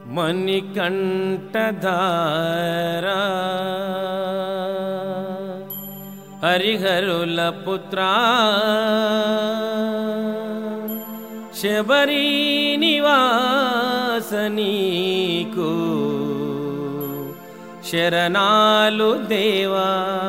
మణికంఠధారా హరిహరుల పుత్రా శబరి నివాసనీకు శరణాలు దేవా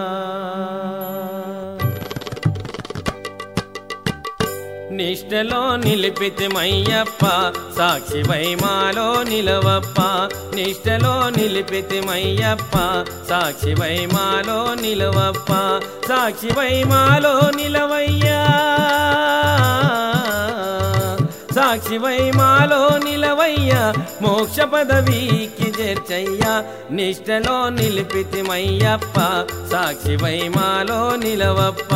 నిష్టలో నిలిపితిమయ్యప్ప సాక్షి వైమాలో నిలవప్ప నిష్టలో నిలిపితిమయ్యప్ప సాక్షి వైమాలో నిలవప్ప సాక్షి వైమాలో నిలవయ్యా సాక్షి వైమాలో నిలవయ్యా మోక్ష పదవికి చేర్చయ్యా నిష్టలో నిలిపితిమయ్యప్ప సాక్షి వైమాలో నిలవప్ప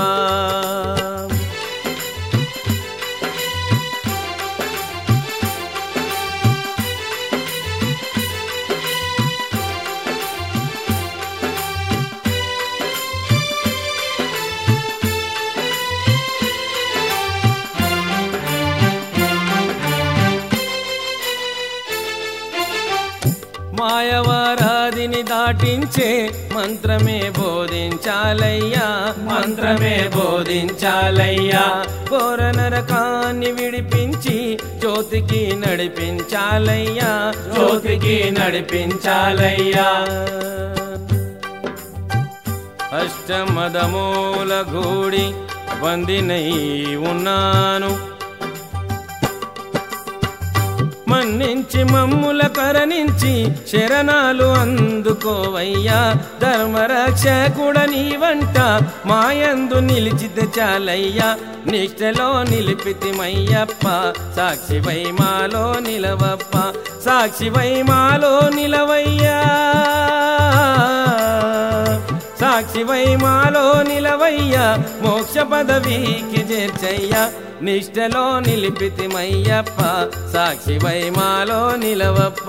మాయవారాదిని దాటించే మంత్రమే బోధించాలయ్యా మంత్రమే బోధించాలయ్యా ఘోర నరకాన్ని విడిపించి జ్యోతికి నడిపించాలయ్యా జ్యోతికి నడిపించాలయ్యా అష్టమదమూల గూడి బందినై ఉన్నాను మన్నించి మమ్ముల కరణించి శరణాలు అందుకోవయ్యా ధర్మరక్షకుడ నీ వంట మాయందు నిలిచితే చాలయ్యా నిష్టలో నిలిపితిమయ్యప్ప సాక్షి వైమాలో నిలవప్ప సాక్షి వైమాలో నిలవయ్యా సాక్షి వైమాలో నిలవయ్యా మోక్ష పదవికి చేర్చయ్యా నిష్టలో నిలిపితిమయ్యప్ప సాక్షి వైమాలో నిలవప్ప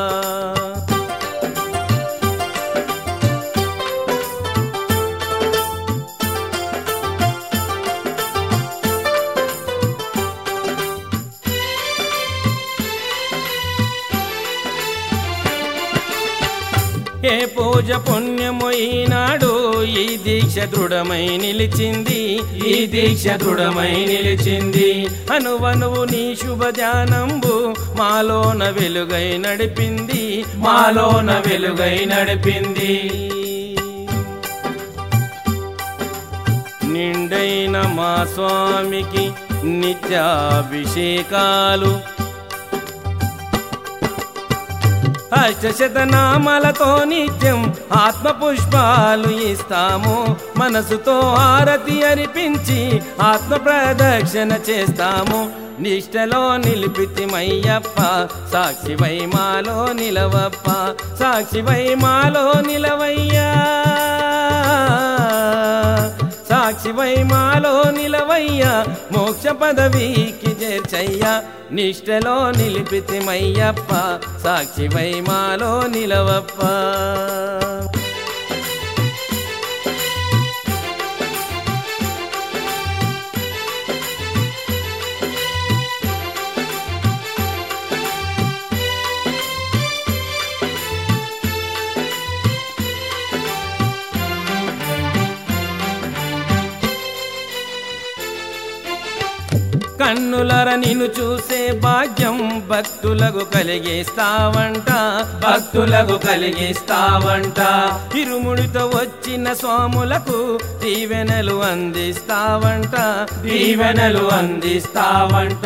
ఏ పూజ పుణ్యము ఈనాడు ఈ దీక్ష దృఢమై నిలిచింది ఈ దీక్ష దృఢమై నిలిచింది అనువనువు నీ శుభ ధ్యానంబు మాలోన వెలుగై నడిపింది మాలోన వెలుగై నడిపింది నిండైన మా స్వామికి నిత్యాభిషేకాలు అష్టశతనామాలతో నిత్యం ఆత్మ పుష్పాలు ఇస్తాము మనసుతో ఆరతి అర్పించి ఆత్మ ప్రదక్షిణ చేస్తాము నిష్టలో నిలిపితిమయ్యప్ప సాక్షి వైమాలో నిలవప్ప సాక్షి వైమాలో నిలవయ్యా సాక్షి వైమాలో నిలవయ్యా మోక్ష పదవికి చేర్చయ్యా నిష్టలో నిలిపితిమయ్యప్ప సాక్షి వైమాలో నిలవప్ప కన్నులర నిన్ను చూసే భాగ్యం భక్తులకు కలిగిస్తావంట భక్తులకు కలిగిస్తావంట ఇరుముడితో వచ్చిన స్వాములకు దీవెనలు అందిస్తావంట దీవెనలు అందిస్తావంట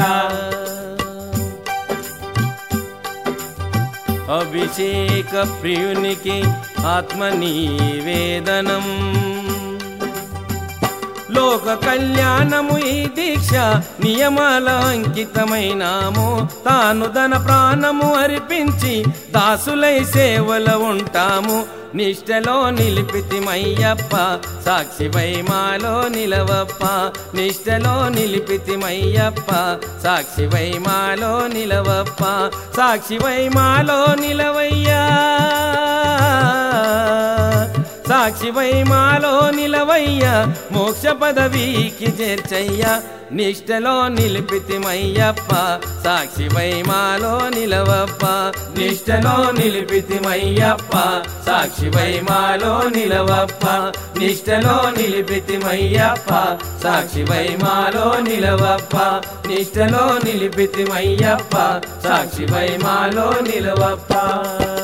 అభిషేక ప్రియునికి ఆత్మ నివేదనం లోక కళ్యాణము ఈ దీక్ష నియమాల అంకితమైనాము తాను ధన ప్రాణము అర్పించి దాసులై సేవల ఉంటాము నిష్టలో నిలిపితిమయ్యప్ప సాక్షి వైమాలో నిలవప్ప నిష్టలో నిలిపితిమయ్యప్ప సాక్షి వైమాలో నిలవప్ప సాక్షి వైమాలో నిలవయ్యా సాక్షి వైమాలో నిలవయ్యా మోక్ష పదవికి చేర్చయ్యా నిష్టలో నిలిపితిమయ్యప్ప సాక్షివై మాలో నిలవప్ప నిష్టలో నిలిపితిమయ్యప్ప సాక్షివై మాలో నిలవప్ప నిష్టలో నిలిపితిమయ్యప్ప సాక్షివై మాలో నిలవప్ప నిష్టలో నిలిపితిమయ్యప్ప సాక్షివై మాలో నిలవప్ప